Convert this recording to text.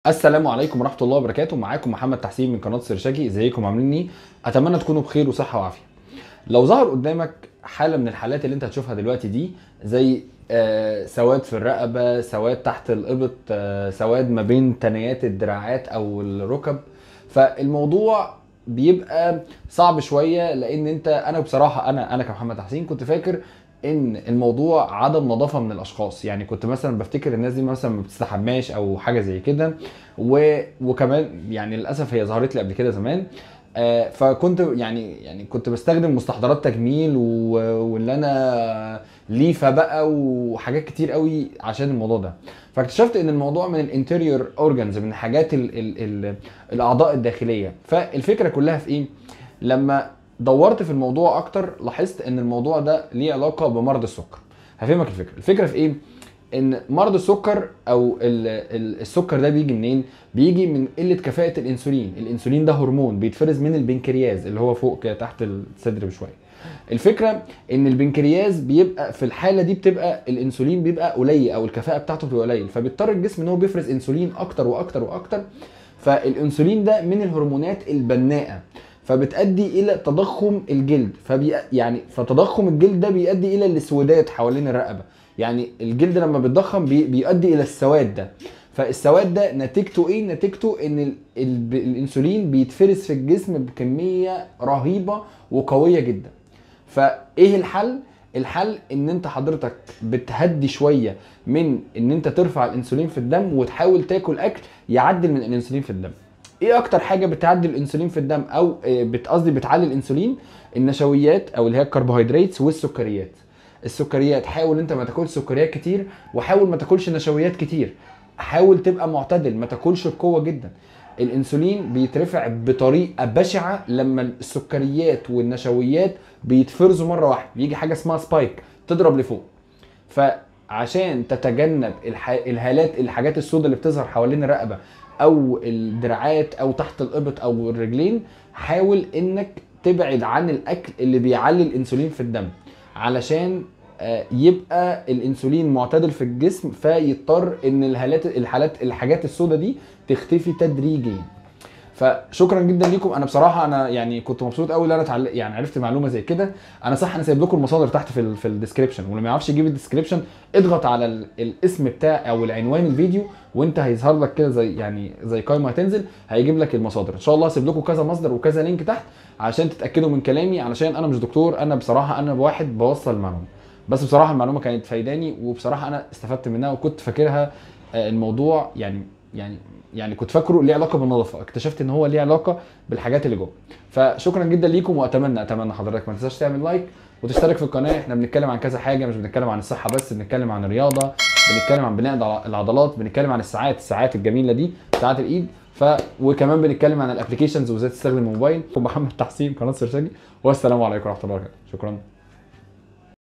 السلام عليكم ورحمه الله وبركاته معاكم محمد تحسين من قناه سرشاكي ازيكم عاملين ايه اتمنى تكونوا بخير وصحه وعافيه لو ظهر قدامك حاله من الحالات اللي انت هتشوفها دلوقتي دي زي آه، سواد في الرقبه سواد تحت الابط آه، سواد ما بين تنايات الدراعات او الركب فالموضوع بيبقى صعب شويه لان انت انا بصراحه انا انا كمحمد تحسين كنت فاكر ان الموضوع عدم نظافه من الاشخاص يعني كنت مثلا بفتكر الناس دي مثلا ما بتستحماش او حاجه زي كده و... وكمان يعني للاسف هي ظهرت لي قبل كده زمان آه، فكنت يعني يعني كنت بستخدم مستحضرات تجميل و... واللي انا ليفه بقى وحاجات كتير قوي عشان الموضوع ده فاكتشفت ان الموضوع من الانتيريور اورجانز من حاجات ال... ال... ال... الاعضاء الداخليه فالفكره كلها في ايه لما دورت في الموضوع اكتر لاحظت ان الموضوع ده ليه علاقه بمرض السكر هفهمك الفكره الفكره في ايه ان مرض السكر او ال- ال- السكر ده بيجي منين بيجي من قله كفاءه الانسولين الانسولين ده هرمون بيتفرز من البنكرياس اللي هو فوق كده تحت الصدر بشويه الفكره ان البنكرياس بيبقى في الحاله دي بتبقى الانسولين بيبقى قليل او الكفاءه بتاعته بتبقى قليل فبيضطر الجسم ان هو بيفرز انسولين اكتر واكتر واكتر فالانسولين ده من الهرمونات البناءه فبتؤدي الى تضخم الجلد فبي يعني فتضخم الجلد ده بيؤدي الى الاسودات حوالين الرقبه يعني الجلد لما بيتضخم بي بيؤدي الى السواد ده فالسواد ده نتيجته ايه نتيجته ان ال ال الانسولين بيتفرز في الجسم بكميه رهيبه وقويه جدا فايه الحل الحل ان انت حضرتك بتهدي شويه من ان انت ترفع الانسولين في الدم وتحاول تاكل اكل يعدل من الانسولين في الدم ايه اكتر حاجه بتعدي الانسولين في الدم او آه، بت- قصدي بتعلي الانسولين النشويات او اللي هي الكربوهيدرات والسكريات السكريات حاول انت ما تاكلش سكريات كتير وحاول ما تاكلش نشويات كتير حاول تبقى معتدل ما تاكلش بقوه جدا الانسولين بيترفع بطريقه بشعه لما السكريات والنشويات بيتفرزوا مره واحده بيجي حاجه اسمها سبايك تضرب لفوق فعشان تتجنب الح... الهالات الحاجات السوداء اللي بتظهر حوالين الرقبه او الدراعات او تحت الابط او الرجلين حاول انك تبعد عن الاكل اللي بيعلي الانسولين في الدم علشان آه، يبقى الانسولين معتدل في الجسم فيضطر ان الهالات الحالات الحاجات السوداء دي تختفي تدريجيا فشكرا جدا ليكم انا بصراحه انا يعني كنت مبسوط قوي ان انا اتعل... يعني عرفت معلومه زي كده انا صح انا سايب لكم المصادر تحت في ال... في الديسكربشن واللي ما يعرفش يجيب الديسكربشن اضغط على ال... الاسم بتاع او العنوان الفيديو وانت هيظهر لك كده زي يعني زي قائمه هتنزل هيجيب لك المصادر ان شاء الله هسيب لكم كذا مصدر وكذا لينك تحت عشان تتاكدوا من كلامي علشان انا مش دكتور انا بصراحه انا واحد بوصل المعلومه بس بصراحه المعلومه كانت فايداني وبصراحه انا استفدت منها وكنت فاكرها آه، الموضوع يعني يعني يعني كنت فاكره ليه علاقه بالنظافه اكتشفت ان هو ليه علاقه بالحاجات اللي جوه فشكرا جدا ليكم واتمنى اتمنى حضرتك ما تنساش تعمل لايك وتشترك في القناه احنا بنتكلم عن كذا حاجه مش بنتكلم عن الصحه بس بنتكلم عن الرياضه بنتكلم عن بناء الع- العضلات بنتكلم عن الساعات الساعات الجميله دي ساعات الايد ف وكمان بنتكلم عن الابلكيشنز وازاي تستخدم الموبايل محمد تحسين قناه سرشاجي والسلام عليكم ورحمه الله وبركاته شكرا